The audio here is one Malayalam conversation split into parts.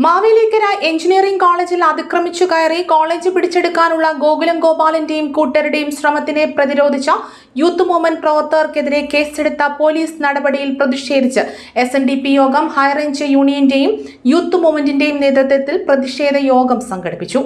മാവേലിക്കര എഞ്ചിനീയറിംഗ് കോളേജിൽ അതിക്രമിച്ചു കയറി കോളേജ് പിടിച്ചെടുക്കാനുള്ള ഗോകുലം ഗോപാലന്റെയും കൂട്ടരുടെയും ശ്രമത്തിനെ പ്രതിരോധിച്ച യൂത്ത് മൂവ്മെന്റ് പ്രവർത്തകർക്കെതിരെ കേസെടുത്ത പോലീസ് നടപടിയിൽ പ്രതിഷേധിച്ച് എസ് എൻ ഡി പി യോഗം ഹൈറേഞ്ച് യൂണിയന്റെയും യൂത്ത് മൂവ്മെന്റിന്റെയും നേതൃത്വത്തിൽ പ്രതിഷേധ യോഗം സംഘടിപ്പിച്ചു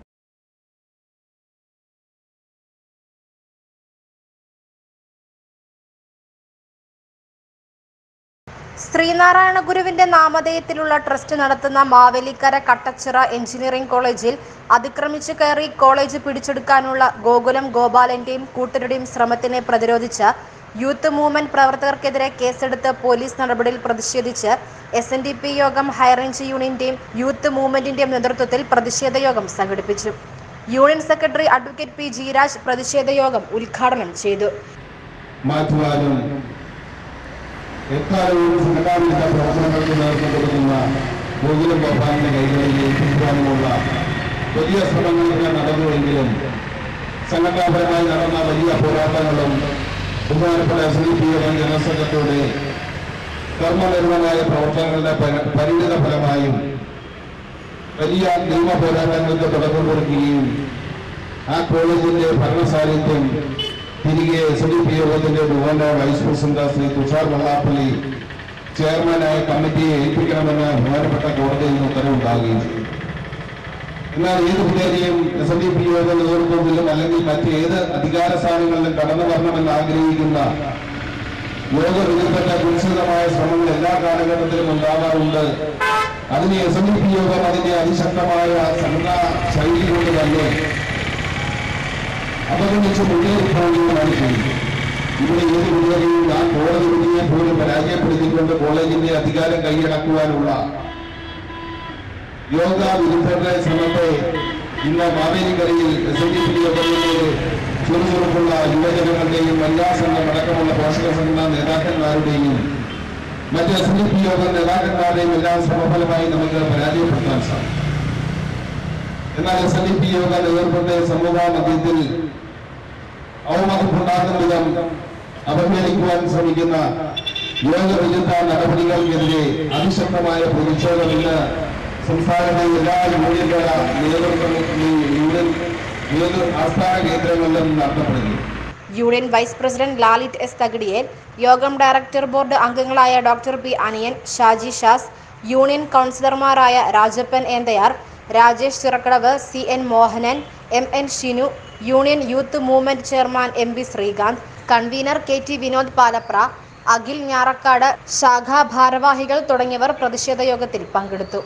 ശ്രീനാരായണ ഗുരുവിന്റെ നാമധേയത്തിലുള്ള ട്രസ്റ്റ് നടത്തുന്ന മാവേലിക്കര കട്ടച്ചിറ എഞ്ചിനീയറിംഗ് കോളേജിൽ അതിക്രമിച്ചു കയറി കോളേജ് പിടിച്ചെടുക്കാനുള്ള ഗോകുലം ഗോപാലന്റെയും കൂട്ടരുടെയും ശ്രമത്തിനെ പ്രതിരോധിച്ച് യൂത്ത് മൂവ്മെന്റ് പ്രവർത്തകർക്കെതിരെ കേസെടുത്ത് പോലീസ് നടപടിയിൽ പ്രതിഷേധിച്ച് എസ് എൻ ഡി പി യോഗം ഹൈറേഞ്ച് യൂണിയന്റെയും യൂത്ത് മൂവ്മെന്റിന്റെയും നേതൃത്വത്തിൽ പ്രതിഷേധ യോഗം സംഘടിപ്പിച്ചു union secretary advocate P Jeeraj പ്രതിഷേധ യോഗം ഉദ്ഘാടനം ചെയ്തു മാറ്റുവാനും എക്കാലവും സംഘടനാവിരുദ്ധ പ്രവർത്തനങ്ങൾക്ക് നേതൃത്വം കൊടുക്കുന്ന ഗോകുലം ഗോപാലിന്റെ കൈകളിൽ ഏൽപ്പിക്കുവാനുമുള്ള വലിയ ശ്രമങ്ങളൊക്കെ നടന്നുവെങ്കിലും സംഘടനാപരമായി നടന്ന വലിയ പോരാട്ടങ്ങളും ബഹുമാനപ്പെട്ട S D P M general സെക്രട്ടറിയുടെ കർമ്മനിർമ്മമായ പ്രവർത്തനങ്ങളുടെ പരി- പരിണിത ഫലമായും വലിയ നിയമ പോരാട്ടങ്ങൾക്ക് തുടക്കം കൊടുക്കുകയും ആ കോളേജിന്റെ ഭരണസാന്നിധ്യം തിരികെ എസ് ഡി പി യോഗത്തിന്റെ governor vice president Shri Thushar Vellappally ചെയർമാനായ കമ്മിറ്റിയെ ഏൽപ്പിക്കണമെന്ന് ബഹുമാനപ്പെട്ട കോടതിയിൽ നിന്ന് ഉത്തരവുണ്ടാകുകയും ചെയ്തു എന്നാൽ ഏത് പുതിയരെയും എസ് എൻ ഡി പി യോഗ നേതൃത്വത്തിലും അല്ലെങ്കിൽ മറ്റേത് അധികാര സ്ഥാനങ്ങളിലും കടന്നു വരണമെന്ന് ആഗ്രഹിക്കുന്ന യോഗ വിരുദ്ധപ്പെട്ട കുരിശിതമായ ശ്രമങ്ങൾ എല്ലാ കാലഘട്ടത്തിലും ഉണ്ടാകാറുണ്ട് അതിന് എസ് എൻ ഡി പി യോഗം അതിന്റെ അതിശക്തമായ സംഘടനാ ശൈലി കൊണ്ട് തന്നെ അവഗണിച്ച് മുന്നേറിപ്പോകുകയാണ് ചെയ്യുന്നത് ഇവിടെ ഏത് മുന്നേറിയും ആ കോടതി വിധിയെ പോലും പരാജയപ്പെടുത്തിക്കൊണ്ട് കോളേജിന്റെ അധികാരം കൈയടക്കുവാനുള്ള യോഗ വിരുദ്ധരുടെ ശ്രമത്തെ ഇന്ന് മാവേലിക്കരയിൽ എസ് എൻ ഡി പി യോഗത്തിന്റെ ചുറുചുറുക്കുള്ള യുവജനങ്ങളുടെയും വനിതാ സംഘം അടക്കമുള്ള പോഷക സംഘടനാ നേതാക്കന്മാരുടെയും മറ്റ് എസ് എൻ ഡി പി യോഗ നേതാക്കന്മാരുടെയും എല്ലാം ശ്രമഫലമായി നമുക്ക് പരാജയപ്പെടുത്താൻ സാധിക്കും എന്നാൽ എസ് എൻ ഡി പി യോഗ നേതൃത്വത്തെ സമൂഹ മധ്യത്തിൽ അവമതിപ്പുണ്ടാക്കുന്ന വിധം അവഹേളിക്കുവാൻ ശ്രമിക്കുന്ന യോഗ വിരുദ്ധ നടപടികൾക്കെതിരെ അതിശക്തമായ പ്രതിഷേധം ഇന്ന് സംസ്ഥാനത്തെ എല്ലാ യൂണിയൻകാര നേതൃത്വ യൂണിയൻ നേതൃ ആസ്ഥാന കേന്ദ്രങ്ങളിലും നടത്തപ്പെടുന്നു union vice president Lalit S Thakidiyel യോഗം ഡയറക്ടർ ബോർഡ് അംഗങ്ങളായ doctor P Aniyan Shaji Shaz union കൗൺസിലർമാരായ Rajappan Enthayar Rajesh Chirakkadavu C N Mohanan M N Shinu union youth movement chairman M V Sreekanth convener K T Vinod Palapra Akhil Njarakkad ശാഖാ ഭാരവാഹികൾ തുടങ്ങിയവർ പ്രതിഷേധ യോഗത്തിൽ പങ്കെടുത്തു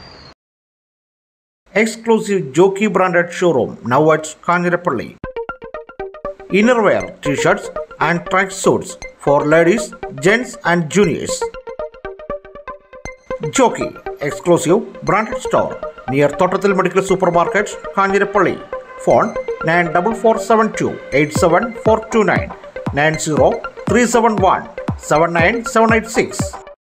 exclusive Jockey branded showroom now at Kanjirapalli. Innerwear, t-shirts and tracksuits for ladies, gents and juniors. Jockey exclusive branded store near Totatil Medical Supermarket, Kanjirapalli. Phone 94472 87429 90 371 79786.